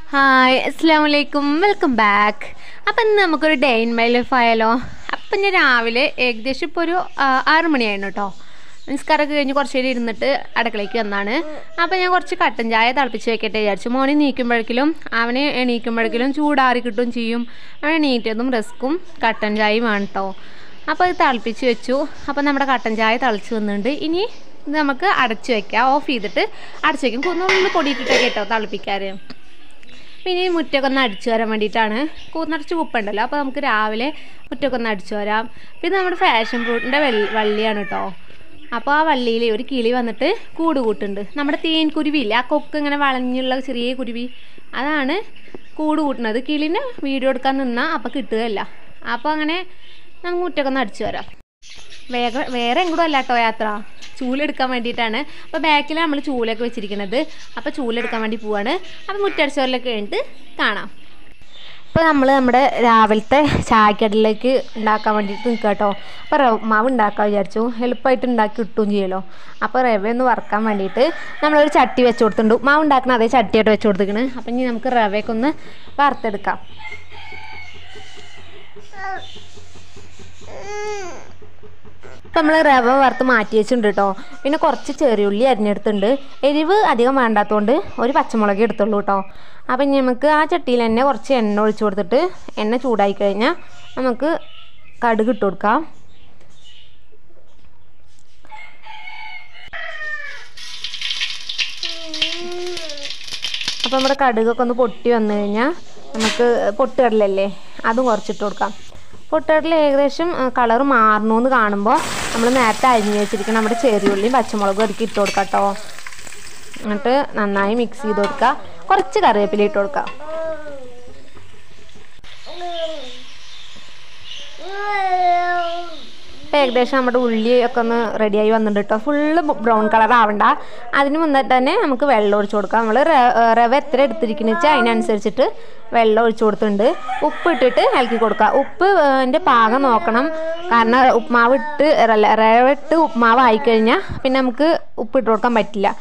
hi അസ്സാം വലൈക്കും welcome back അപ്പം ഇന്ന് നമുക്കൊരു ഡേ ഇൻ മൈ ലൈഫ് ആയാലോ അപ്പം ഞാൻ രാവിലെ ഏകദേശം ഇപ്പോൾ ഒരു ആ, ആറ് മണിയായിരുന്നു കേട്ടോ നിസ്കാരമൊക്കെ കഴിഞ്ഞ് കുറച്ച് നേരം ഇരുന്നിട്ട് അടുക്കളയ്ക്ക് വന്നാണ് അപ്പം ഞാൻ കുറച്ച് കട്ടൻ ചായ തിളപ്പിച്ച് വെക്കട്ടെ വിചാരിച്ചു മോനെ നീക്കുമ്പോഴേക്കും അവന് എണീക്കുമ്പോഴേക്കും ചൂടാറി കിട്ടും ചെയ്യും അവൻ എണീറ്റതും റസ്ക്കും കട്ടൻ ചായയും വേണം കേട്ടോ അപ്പോൾ അത് തിളപ്പിച്ച് വെച്ചു അപ്പോൾ നമ്മുടെ കട്ടൻ ചായ തിളച്ച് വന്നിട്ടുണ്ട് ഇനി ഇത് നമുക്ക് അടച്ച് വെക്കാം ഓഫ് ചെയ്തിട്ട് അടച്ച് വെക്കും കുന്നുള്ളിൽ പൊടിയിട്ടിട്ടൊക്കെ കേട്ടോ തിളപ്പിക്കാറ് പിന്നെ ഈ മുറ്റമൊക്കെ ഒന്ന് അടിച്ചു വരാൻ വേണ്ടിയിട്ടാണ് കൂന്നടച്ച് കുപ്പുണ്ടല്ലോ അപ്പോൾ നമുക്ക് രാവിലെ മുറ്റമൊക്കെ ഒന്ന് അടിച്ചു വരാം പിന്നെ നമ്മുടെ ഫാഷൻ ഫ്രൂട്ടിൻ്റെ വള്ളിയാണ് കേട്ടോ അപ്പോൾ ആ വള്ളിയിൽ ഒരു കിളി വന്നിട്ട് കൂട് കൂട്ടുണ്ട് നമ്മുടെ തേൻ കുരുവിയില്ലേ ആ കൊക്ക് ഇങ്ങനെ വളഞ്ഞുള്ള ചെറിയ കുരുവി അതാണ് കൂട് കൂട്ടുന്നത് കിളിന് വീഡിയോ എടുക്കാൻ നിന്നാൽ അപ്പോൾ കിട്ടുകയല്ല അപ്പോൾ അങ്ങനെ നമുക്ക് മുറ്റമൊക്കെ ഒന്ന് അടിച്ചു വരാം വേഗം വേറെ എങ്ങോട്ടും അല്ല കേട്ടോ യാത്ര ചൂലെടുക്കാൻ വേണ്ടിയിട്ടാണ് അപ്പോൾ ബാക്കിൽ നമ്മൾ ചൂലൊക്കെ വെച്ചിരിക്കുന്നത് അപ്പോൾ ചൂലെടുക്കാൻ വേണ്ടി പോവാണ് അപ്പോൾ മുറ്റടിച്ചോറിലൊക്കെ കഴിഞ്ഞിട്ട് കാണാം ഇപ്പോൾ നമ്മൾ നമ്മുടെ രാവിലത്തെ ചായക്കടലിലേക്ക് ഉണ്ടാക്കാൻ വേണ്ടിയിട്ട് നിൽക്കുക കേട്ടോ അപ്പോൾ റവ മാവ് ഉണ്ടാക്കാൻ വിചാരിച്ചു എളുപ്പമായിട്ട് ഉണ്ടാക്കി കിട്ടുകയും ചെയ്യുമല്ലോ അപ്പോൾ റവ ഒന്ന് വറുക്കാൻ വേണ്ടിയിട്ട് നമ്മളൊരു ചട്ടി വെച്ച് കൊടുത്തിട്ടുണ്ട് മാവ് ഉണ്ടാക്കുന്ന അതേ ചട്ടിയായിട്ട് വെച്ച് കൊടുത്തിരിക്കണ് അപ്പം ഇനി നമുക്ക് റവയൊക്കെ ഒന്ന് വറുത്തെടുക്കാം ഇപ്പം നമ്മൾ റവ വറുത്ത് മാറ്റി വെച്ചിട്ടുണ്ട് കേട്ടോ പിന്നെ കുറച്ച് ചെറിയുള്ളി അരിഞ്ഞെടുത്തിട്ടുണ്ട് എരിവ് അധികം വേണ്ടാത്തതുകൊണ്ട് ഒരു പച്ചമുളക് എടുത്തുള്ളൂ കേട്ടോ അപ്പം ഇനി നമുക്ക് ആ ചട്ടിയിൽ തന്നെ കുറച്ച് എണ്ണ ഒഴിച്ച് കൊടുത്തിട്ട് എണ്ണ ചൂടായി കഴിഞ്ഞാൽ നമുക്ക് കടുക് ഇട്ട് കൊടുക്കാം അപ്പോൾ നമ്മുടെ കടുകൊക്കെ ഒന്ന് പൊട്ടി വന്നു കഴിഞ്ഞാൽ നമുക്ക് പൊട്ടുകടലല്ലേ അതും കുറച്ചിട്ട് കൊടുക്കാം പൊട്ടുകടല ഏകദേശം കളർ മാറണു എന്ന് കാണുമ്പോൾ നമ്മൾ നേരത്തെ അരിഞ്ഞ് വെച്ചിരിക്കുന്ന നമ്മുടെ ചെറിയുള്ളിയും പച്ചമുളകും ഒതുക്കി ഇട്ട് കൊടുക്കാം കേട്ടോ എന്നിട്ട് നന്നായി മിക്സ് ചെയ്ത് കൊടുക്കുക കുറച്ച് കറിവേപ്പില ഇട്ട് കൊടുക്കുക ഇപ്പം ഏകദേശം നമ്മുടെ ഉള്ളി ഒക്കെ ഒന്ന് റെഡിയായി വന്നിട്ടുണ്ട് കേട്ടോ ഫുള്ള് ബ്രൗൺ കളർ ആവണ്ട അതിന് മുന്നേ തന്നെ നമുക്ക് വെള്ളം ഒഴിച്ച് കൊടുക്കാം നമ്മൾ റവ എത്ര എടുത്തിരിക്കുന്നത് വെച്ചാൽ അതിനനുസരിച്ചിട്ട് വെള്ളം ഒഴിച്ച് കൊടുത്തിട്ടുണ്ട് ഉപ്പ് ഇട്ടിട്ട് ഇളക്കി കൊടുക്കുക ഉപ്പ് എൻ്റെ പാകം നോക്കണം കാരണം ഉപ്മാവ് ഇട്ട് അല്ല, റവ ഇട്ട് ഉപ്മാവ് ആയിക്കഴിഞ്ഞാൽ പിന്നെ നമുക്ക് ഉപ്പ് ഇട്ട് കൊടുക്കാൻ പറ്റില്ല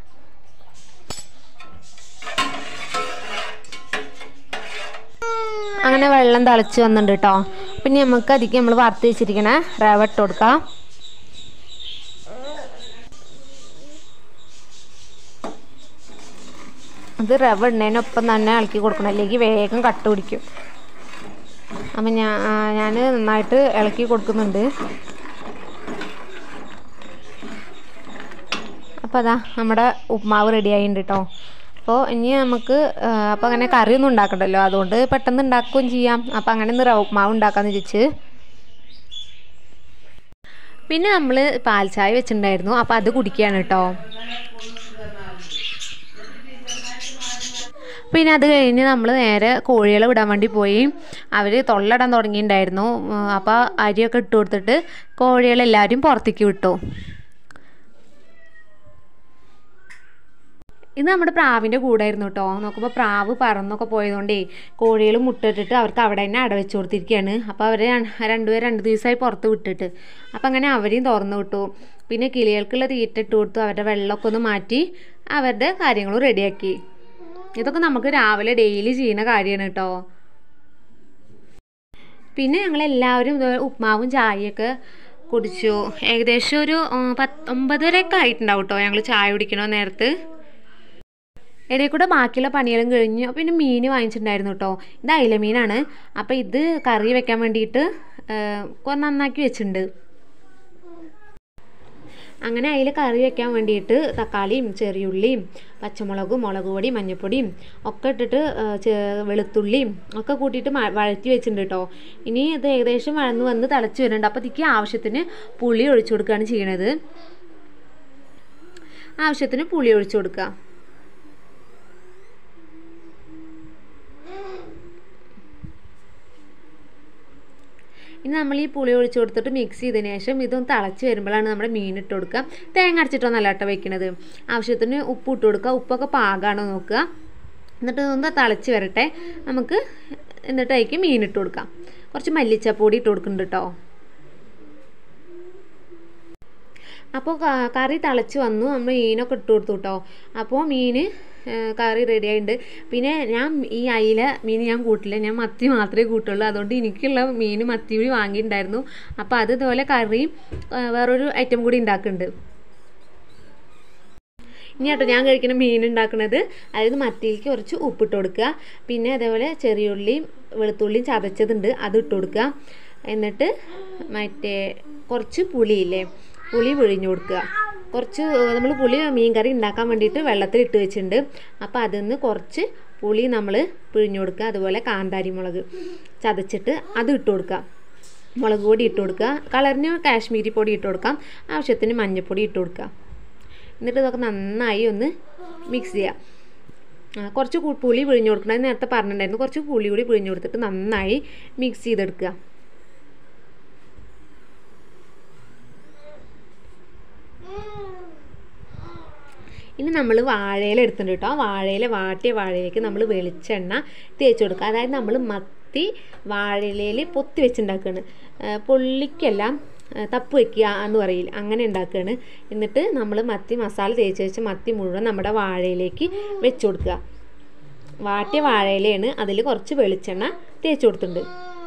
അങ്ങനെ വെള്ളം തിളച്ച് വന്നിട്ടുണ്ട് കേട്ടോ പിന്നെ നമുക്ക് അതിക്ക് നമ്മൾ വറുത്ത് വെച്ചിരിക്കണ റവ ഇട്ട് കൊടുക്കാം അത് റവ ഇടുന്നതിനൊപ്പം തന്നെ ഇളക്കി കൊടുക്കണം അല്ലെങ്കിൽ വേഗം കട്ട പിടിക്കും അപ്പം ഞാൻ ഞാൻ നന്നായിട്ട് ഇളക്കി കൊടുക്കുന്നുണ്ട് അപ്പോൾ അതാ നമ്മുടെ ഉപ്മാവ് റെഡി ആയിട്ടുണ്ട് കേട്ടോ അപ്പോൾ ഇനി നമുക്ക് അപ്പോൾ അങ്ങനെ കറിയൊന്നും ഉണ്ടാക്കണ്ടല്ലോ അതുകൊണ്ട് പെട്ടെന്ന് ഉണ്ടാക്കുകയും ചെയ്യാം അപ്പോൾ അങ്ങനെ ഒന്ന് റവ ഉപ്മാവ് ഉണ്ടാക്കാമെന്ന് വിചാരിച്ച് പിന്നെ നമ്മൾ പാൽ ചായ വെച്ചിട്ടുണ്ടായിരുന്നു അപ്പോൾ അത് കുടിക്കുകയാണ് കേട്ടോ പിന്നെ അത് കഴിഞ്ഞ് നമ്മൾ നേരെ കോഴികളെ വിടാൻ വേണ്ടി പോയി അവർ തൊള്ളടാൻ തുടങ്ങിയിട്ടുണ്ടായിരുന്നു അപ്പോൾ അരിയൊക്കെ ഇട്ട് കൊടുത്തിട്ട് കോഴികളെല്ലാവരും പുറത്തേക്ക് വിട്ടു ഇത് നമ്മുടെ പ്രാവിൻ്റെ കൂടായിരുന്നു കേട്ടോ നോക്കുമ്പോൾ പ്രാവ് പറന്നൊക്കെ പോയതുകൊണ്ടേ കോഴികൾ മുട്ടിട്ടിട്ട് അവർക്ക് അവിടെ തന്നെ അടവെച്ച് കൊടുത്തിരിക്കുകയാണ് അപ്പോൾ അവർ രണ്ടുപേർ രണ്ട് ദിവസമായി പുറത്ത് വിട്ടിട്ട് അപ്പോൾ അങ്ങനെ അവരെയും തുറന്നു വിട്ടു പിന്നെ കിളികൾക്കുള്ള തീറ്റ ഇട്ട് കൊടുത്തു അവരുടെ വെള്ളമൊക്കെ ഒന്ന് മാറ്റി അവരുടെ കാര്യങ്ങളും റെഡിയാക്കി ഇതൊക്കെ നമുക്ക് രാവിലെ ഡെയിലി ചെയ്യുന്ന കാര്യമാണ് കേട്ടോ പിന്നെ ഞങ്ങളെല്ലാവരും ഇതുപോലെ ഉപ്മാവും ചായയൊക്കെ കുടിച്ചു ഏകദേശം ഒരു ഉം, പത്ത് ഒമ്പതരയൊക്കെ ആയിട്ടുണ്ടാവും കേട്ടോ ഞങ്ങൾ ചായ കുടിക്കണോ നേരത്ത് ഇടയിൽ കൂടെ ബാക്കിയുള്ള പണികളും കഴിഞ്ഞു അപ്പോൾ പിന്നെ മീൻ വാങ്ങിച്ചിട്ടുണ്ടായിരുന്നു കേട്ടോ ഇത് അയില മീനാണ് അപ്പോൾ ഇത് കറി വെക്കാൻ വേണ്ടിയിട്ട് കുറേ നന്നാക്കി വെച്ചിട്ടുണ്ട് അങ്ങനെ അതിൽ കറി വെക്കാൻ വേണ്ടിയിട്ട് തക്കാളിയും ചെറിയുള്ളിയും പച്ചമുളകും മുളക് പൊടിയും മഞ്ഞൾപ്പൊടിയും ഒക്കെ ഇട്ടിട്ട് ആ, ചെ- വെളുത്തുള്ളിയും ഒക്കെ കൂട്ടിയിട്ട് മ- വഴറ്റി വെച്ചിട്ടുണ്ട് കേട്ടോ ഇനി ഇത് ഏകദേശം വഴന്ന് വന്ന് തിളച്ച് വരുന്നുണ്ട് അപ്പോൾ ഇതിക്ക് ആവശ്യത്തിന് പുളി ഒഴിച്ചു കൊടുക്കുകയാണ് ചെയ്യണത് ആവശ്യത്തിന് പുളി ഒഴിച്ചു കൊടുക്കുക ഇനി നമ്മൾ ഈ പുളി ഒഴിച്ച് കൊടുത്തിട്ട് മിക്സ് ചെയ്തതിന് ശേഷം ഇതൊന്ന് തിളച്ച് വരുമ്പോഴാണ് നമ്മുടെ മീൻ ഇട്ട് കൊടുക്കുക തേങ്ങ അരച്ചിട്ടൊന്നല്ല കേട്ടോ വെക്കണത് ആവശ്യത്തിന് ഉപ്പ് ഇട്ട് കൊടുക്കുക ഉപ്പൊക്കെ പാകമാണോ നോക്കുക എന്നിട്ട് ഇതൊന്ന് തിളച്ച് വരട്ടെ നമുക്ക് എന്നിട്ട് അതിലേക്ക് മീൻ ഇട്ട് കൊടുക്കാം കുറച്ച് മല്ലിച്ചപ്പൊടി ഇട്ട് കൊടുക്കുന്നുണ്ട് കേട്ടോ അപ്പോൾ കറി തിളച്ച് വന്നു നമ്മൾ മീനൊക്കെ ഇട്ട് കൊടുത്തു കേട്ടോ അപ്പോൾ മീൻ കറി റെഡി ആയിട്ടുണ്ട് പിന്നെ ഞാൻ ഈ അയില മീൻ ഞാൻ കൂട്ടില്ല ഞാൻ മത്തി മാത്രമേ കൂട്ടുള്ളൂ അതുകൊണ്ട് എനിക്കുള്ള മീൻ മത്തി കൂടി വാങ്ങിയിട്ടുണ്ടായിരുന്നു അപ്പോൾ അത് ഇതുപോലെ കറിയും ആ, വേറൊരു ഐറ്റം കൂടി ഉണ്ടാക്കുന്നുണ്ട് ഇനി കേട്ടോ ഞാൻ കഴിക്കുന്ന മീൻ ഉണ്ടാക്കുന്നത് അതായത് മത്തിയിലേക്ക് കുറച്ച് ഉപ്പിട്ട് കൊടുക്കുക പിന്നെ അതേപോലെ ചെറിയുള്ളിയും വെളുത്തുള്ളിയും ചതച്ചതുണ്ട് അത് ഇട്ട് കൊടുക്കുക എന്നിട്ട് മറ്റേ കുറച്ച് പുളിയില്ലേ പുളി പിഴിഞ്ഞു കൊടുക്കുക കുറച്ച് നമ്മൾ പുളി മീൻ കറി ഉണ്ടാക്കാൻ വേണ്ടിയിട്ട് വെള്ളത്തിൽ ഇട്ട് വെച്ചിട്ടുണ്ട് അപ്പോൾ അതിൽ നിന്ന് കുറച്ച് പുളി നമ്മൾ പിഴിഞ്ഞു കൊടുക്കുക അതുപോലെ കാന്താരി മുളക് ചതച്ചിട്ട് അത് ഇട്ട് കൊടുക്കുക മുളക് പൊടി ഇട്ട് കൊടുക്കുക കളറിന് കാശ്മീരി പൊടി ഇട്ട് കൊടുക്കാം ആവശ്യത്തിന് മഞ്ഞൾപ്പൊടി ഇട്ട് കൊടുക്കുക എന്നിട്ട് ഇതൊക്കെ നന്നായി ഒന്ന് മിക്സ് ചെയ്യാം ആ, കുറച്ച് കു- പുളി പിഴിഞ്ഞ് കൊടുക്കണം അത് നേരത്തെ പറഞ്ഞിട്ടുണ്ടായിരുന്നു കുറച്ച് പുളി കൂടി പിഴിഞ്ഞ് കൊടുത്തിട്ട് നന്നായി മിക്സ് ചെയ്തെടുക്കുക ഇനി നമ്മൾ വാഴയില എടുത്തിട്ടുണ്ട് കേട്ടോ ആ വാഴയില വാട്ടിയ വാഴയിലേക്ക് നമ്മൾ വെളിച്ചെണ്ണ തേച്ച് കൊടുക്കുക അതായത് നമ്മൾ മത്തി വാഴയിലയിൽ പൊത്തി വെച്ചുണ്ടാക്കുകയാണ് ആ, പൊള്ളിക്കല്ല ആ, തപ്പ് വെക്കുക എന്ന് പറയില്ല അങ്ങനെ ഉണ്ടാക്കുകയാണ് എന്നിട്ട് നമ്മൾ മത്തി മസാല തേച്ച് വെച്ച് മത്തി മുഴുവൻ നമ്മുടെ വാഴയിലേക്ക് വെച്ച് കൊടുക്കുക വാട്ടിയ വാഴയിലയാണ് അതിൽ കുറച്ച് വെളിച്ചെണ്ണ തേച്ച് കൊടുത്തിട്ടുണ്ട്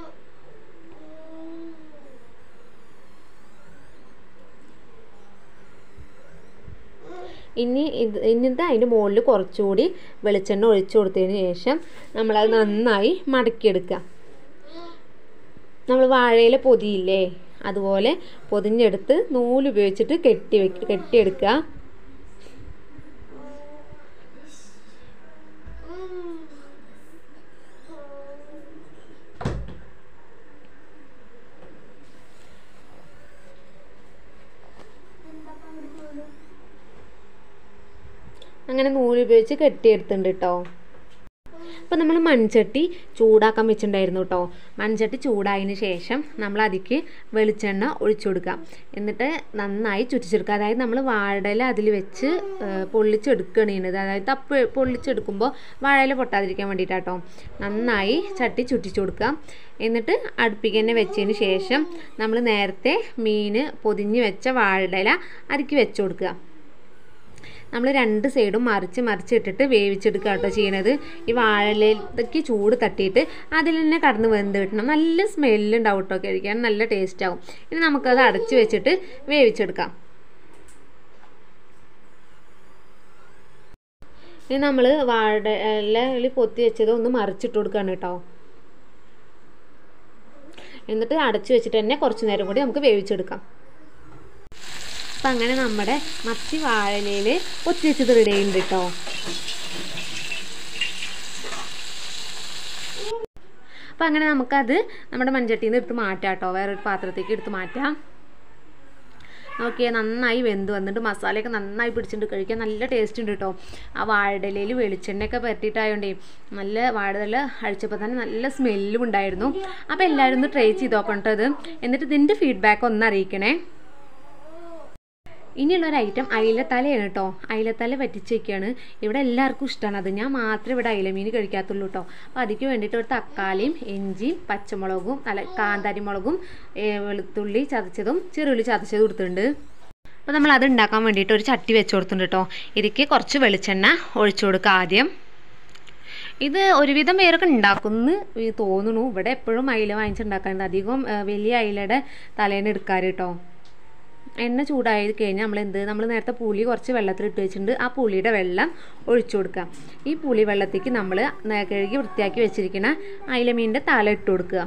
ഇനി ഇത് എന്നിട്ട് അതിൻ്റെ മുകളിൽ കുറച്ചുകൂടി വെളിച്ചെണ്ണ ഒഴിച്ചു കൊടുത്തതിന് ശേഷം നമ്മളത് നന്നായി മടക്കിയെടുക്കുക നമ്മൾ വാഴയില പൊതിയില്ലേ അതുപോലെ പൊതിഞ്ഞെടുത്ത് നൂല് ഉപയോഗിച്ചിട്ട് കെട്ടി വെക്ക കെട്ടിയെടുക്കുക അങ്ങനെ നൂല് ഉപയോഗിച്ച് കെട്ടിയെടുത്തിട്ടുണ്ട് കേട്ടോ അപ്പോൾ നമ്മൾ മൺചട്ടി ചൂടാക്കാൻ വെച്ചിട്ടുണ്ടായിരുന്നു കേട്ടോ മൺചട്ടി ചൂടായതിന് ശേഷം നമ്മൾ അതിക്ക് വെളിച്ചെണ്ണ ഒഴിച്ചു കൊടുക്കുക എന്നിട്ട് നന്നായി ചുറ്റിച്ചെടുക്കുക അതായത് നമ്മൾ വാഴയില അതിൽ വെച്ച് ഏഹ്, പൊള്ളിച്ചെടുക്കുകയാണ് ചെയ്യുന്നത് അതായത് തപ്പ് പൊള്ളിച്ചെടുക്കുമ്പോൾ വാഴയില പൊട്ടാതിരിക്കാൻ വേണ്ടിയിട്ടാട്ടോ നന്നായി ചട്ടി ചുറ്റിച്ചു കൊടുക്കുക എന്നിട്ട് അടുപ്പിക്ക് തന്നെ വെച്ചതിന് ശേഷം നമ്മൾ നേരത്തെ മീൻ പൊതിഞ്ഞ് വെച്ച വാഴയില അതിക്ക് വെച്ച് കൊടുക്കുക നമ്മൾ രണ്ട് സൈഡും മറിച്ച് മറിച്ചിട്ടിട്ട് വേവിച്ചെടുക്കുക കേട്ടോ ചെയ്യണത് ഈ വാഴയിലേക്ക് ചൂട് തട്ടിയിട്ട് അതിൽ തന്നെ കടന്ന് വെന്ത് കിട്ടണം നല്ല സ്മെല്ല് ഉണ്ടാവും കേട്ടോ കഴിക്കാൻ നല്ല ടേസ്റ്റ് ആവും ഇനി നമുക്കത് അടച്ച് വെച്ചിട്ട് വേവിച്ചെടുക്കാം ഇനി നമ്മൾ വാഴയില പൊത്തി വെച്ചത് ഒന്ന് മറിച്ചിട്ട് കൊടുക്കുകയാണ് കേട്ടോ എന്നിട്ട് അടച്ചു വെച്ചിട്ട് തന്നെ കുറച്ച് നേരം കൂടി നമുക്ക് വേവിച്ചെടുക്കാം അപ്പം അങ്ങനെ നമ്മുടെ മത്തി വാഴയിലയിൽ ഒത്തി വെച്ചത് റെഡി ആയിട്ടുണ്ട് കേട്ടോ അപ്പം അങ്ങനെ നമുക്കത് നമ്മുടെ മൺചട്ടിയിൽ നിന്ന് എടുത്ത് മാറ്റാം കേട്ടോ വേറൊരു പാത്രത്തേക്ക് എടുത്ത് മാറ്റാം നോക്കിയാൽ നന്നായി വെന്ത് വന്നിട്ട് മസാലയൊക്കെ നന്നായി പിടിച്ചിട്ട് കഴിക്കാൻ നല്ല ടേസ്റ്റ് ഉണ്ട് കേട്ടോ ആ വാഴയിലയിൽ വെളിച്ചെണ്ണയൊക്കെ പരട്ടിയിട്ടായോണ്ടേ നല്ല വാഴയില അഴിച്ചപ്പോൾ തന്നെ നല്ല സ്മെല്ലും ഉണ്ടായിരുന്നു അപ്പോൾ എല്ലാവരും ഒന്ന് ട്രൈ ചെയ്ത് നോക്കണ്ടത് എന്നിട്ട് ഇതിൻ്റെ ഫീഡ്ബാക്ക് ഒന്ന് അറിയിക്കണേ ഇനിയുള്ളൊരു ഐറ്റം അയിലത്തലയാണ് കേട്ടോ അയിലത്തല വറ്റിച്ച് വയ്ക്കുകയാണ് ഇവിടെ എല്ലാവർക്കും ഇഷ്ടമാണ് അത് ഞാൻ മാത്രമേ ഇവിടെ അയിലമീൻ കഴിക്കാത്തുള്ളൂ കേട്ടോ അപ്പോൾ അതിക്ക് വേണ്ടിയിട്ട് ഒരു തക്കാളിയും ഇഞ്ചിയും പച്ചമുളകും അല്ല കാന്താരി മുളകും ഏ, വെളുത്തുള്ളി ചതച്ചതും ചെറുള്ളി ചതച്ചതും കൊടുത്തിട്ടുണ്ട് അപ്പോൾ നമ്മൾ അത് ഉണ്ടാക്കാൻ വേണ്ടിയിട്ട് ഒരു ചട്ടി വെച്ച് കൊടുത്തിട്ടുണ്ട് കേട്ടോ ഇതിക്ക് കുറച്ച് വെളിച്ചെണ്ണ ഒഴിച്ചു കൊടുക്കുക ആദ്യം ഇത് ഒരുവിധം പേരൊക്കെ ഉണ്ടാക്കുമെന്ന് ഈ തോന്നുന്നു ഇവിടെ എപ്പോഴും അയില വാങ്ങിച്ചുണ്ടാക്കാറുണ്ട് അധികം ഏ, വലിയ അയിലയുടെ തലേന്ന് എടുക്കാറ് കേട്ടോ എണ്ണ ചൂടായി കഴിഞ്ഞാൽ നമ്മൾ എന്ത് നമ്മൾ നേരത്തെ പുളി കുറച്ച് വെള്ളത്തിലിട്ട് വെച്ചിട്ടുണ്ട് ആ പുളിയുടെ വെള്ളം ഒഴിച്ചു കൊടുക്കുക ഈ പുളി വെള്ളത്തേക്ക് നമ്മൾ കഴുകി വൃത്തിയാക്കി വെച്ചിരിക്കുന്ന അയിലമീനിൻ്റെ തല ഇട്ട് കൊടുക്കുക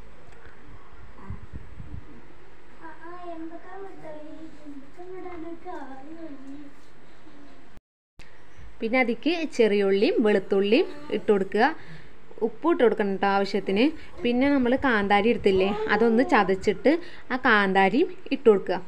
പിന്നെ അതിക്ക് ചെറിയുള്ളിയും വെളുത്തുള്ളിയും ഇട്ട് കൊടുക്കുക ഉപ്പ് ഇട്ട് കൊടുക്കണം കേട്ടോ ആവശ്യത്തിന് പിന്നെ നമ്മൾ കാന്താരി എടുത്തില്ലേ അതൊന്ന് ചതച്ചിട്ട് ആ കാന്താരിയും ഇട്ട് കൊടുക്കുക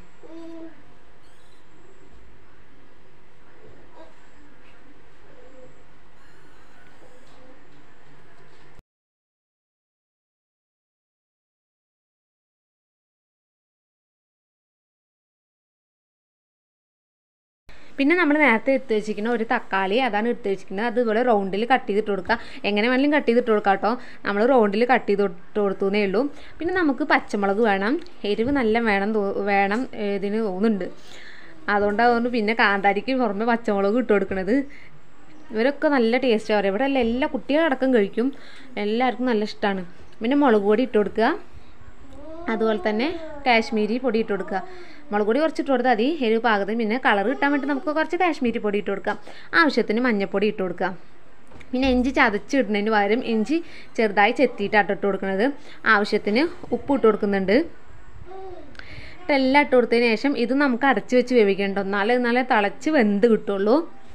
പിന്നെ നമ്മൾ നേരത്തെ എടുത്ത് വെച്ചിരിക്കുന്ന ഒരു തക്കാളി അതാണ് എടുത്ത് വെച്ചിരിക്കുന്നത് അതുപോലെ റൗണ്ടിൽ കട്ട് ചെയ്തിട്ട് കൊടുക്കുക എങ്ങനെ വേണമെങ്കിലും കട്ട് ചെയ്തിട്ട് കൊടുക്കാം കേട്ടോ നമ്മൾ റൗണ്ടിൽ കട്ട് ചെയ്ത് ഇട്ട് കൊടുത്തേ ഉള്ളൂ പിന്നെ നമുക്ക് പച്ചമുളക് വേണം എരിവ് നല്ല വേണം തോ വേണം ഏ, ഇതിന് തോന്നുന്നുണ്ട് അതുകൊണ്ട് അതുകൊണ്ട് പിന്നെ കാന്താരിക്ക് പുറമെ പച്ചമുളക് ഇട്ട് കൊടുക്കണത് ഇവരൊക്കെ നല്ല ടേസ്റ്റ് പറയും ഇവിടെ എല്ലാ എല്ലാ കുട്ടികളടക്കം കഴിക്കും എല്ലാവർക്കും നല്ല ഇഷ്ടമാണ് പിന്നെ മുളക് പൊടി ഇട്ട് കൊടുക്കുക അതുപോലെ തന്നെ കാശ്മീരി പൊടി ഇട്ട് കൊടുക്കുക മുളക് പൊടി കുറച്ച് ഇട്ട് കൊടുത്താൽ മതി എരിവ് പാകത്തിന് പിന്നെ കളർ കിട്ടാൻ വേണ്ടി നമുക്ക് കുറച്ച് കാശ്മീരി പൊടി ഇട്ട് കൊടുക്കാം ആവശ്യത്തിന് മഞ്ഞൾപ്പൊടി ഇട്ട് കൊടുക്കാം പിന്നെ ഇഞ്ചി ചതച്ചിടുന്നതിന് പകരം ഇഞ്ചി ചെറുതായി ചെത്തിയിട്ടാണ് ഇട്ട് കൊടുക്കുന്നത് ആവശ്യത്തിന് ഉപ്പ് ഇട്ട് കൊടുക്കുന്നുണ്ട് ഇട്ട് എല്ലാം ഇട്ട് കൊടുത്തതിന് ശേഷം ഇത് നമുക്ക് അടച്ച് വെച്ച് വേവിക്കേണ്ട എന്നാലേ എന്നാലേ തിളച്ച് വെന്ത് കിട്ടുള്ളൂ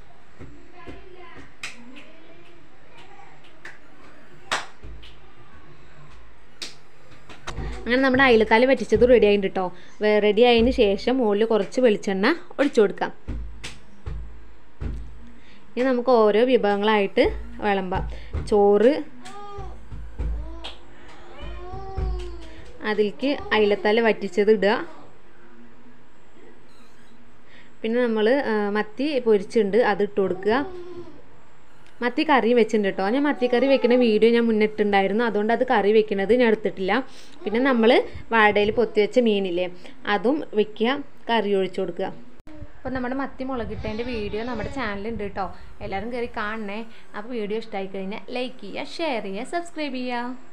അങ്ങനെ നമ്മുടെ അയിലക്കാല് വറ്റിച്ചത് റെഡി ആയിട്ട് കേട്ടോ റെഡി ആയതിന് ശേഷം മുകളിൽ കുറച്ച് വെളിച്ചെണ്ണ ഒഴിച്ചു കൊടുക്കാം ഇനി നമുക്ക് ഓരോ വിഭവങ്ങളായിട്ട് വിളമ്പാം ചോറ് അതിലേക്ക് അയിലത്തല വറ്റിച്ചത് ഇടുക പിന്നെ നമ്മൾ മത്തി പൊരിച്ചിട്ടുണ്ട് അത് ഇട്ട് കൊടുക്കുക മത്തി കറി വെച്ചിട്ടുണ്ട് കേട്ടോ ഞാൻ മത്തി കറി വെക്കുന്ന വീഡിയോ ഞാൻ മുന്നിട്ടുണ്ടായിരുന്നു അതുകൊണ്ട് അത് കറി വെക്കുന്നത് ഞാൻ എടുത്തിട്ടില്ല പിന്നെ നമ്മൾ വാഴയിൽ പൊത്തി വെച്ച മീനില്ലേ അതും വെക്കുക കറി ഒഴിച്ചു കൊടുക്കുക അപ്പോൾ നമ്മുടെ മത്തി മുളകിട്ടതിൻ്റെ വീഡിയോ നമ്മുടെ ചാനലുണ്ട് കേട്ടോ എല്ലാവരും കയറി കാണണേ അപ്പോൾ വീഡിയോ ഇഷ്ടമായി കഴിഞ്ഞാൽ ലൈക്ക് ചെയ്യുക ഷെയർ ചെയ്യുക സബ്സ്ക്രൈബ് ചെയ്യുക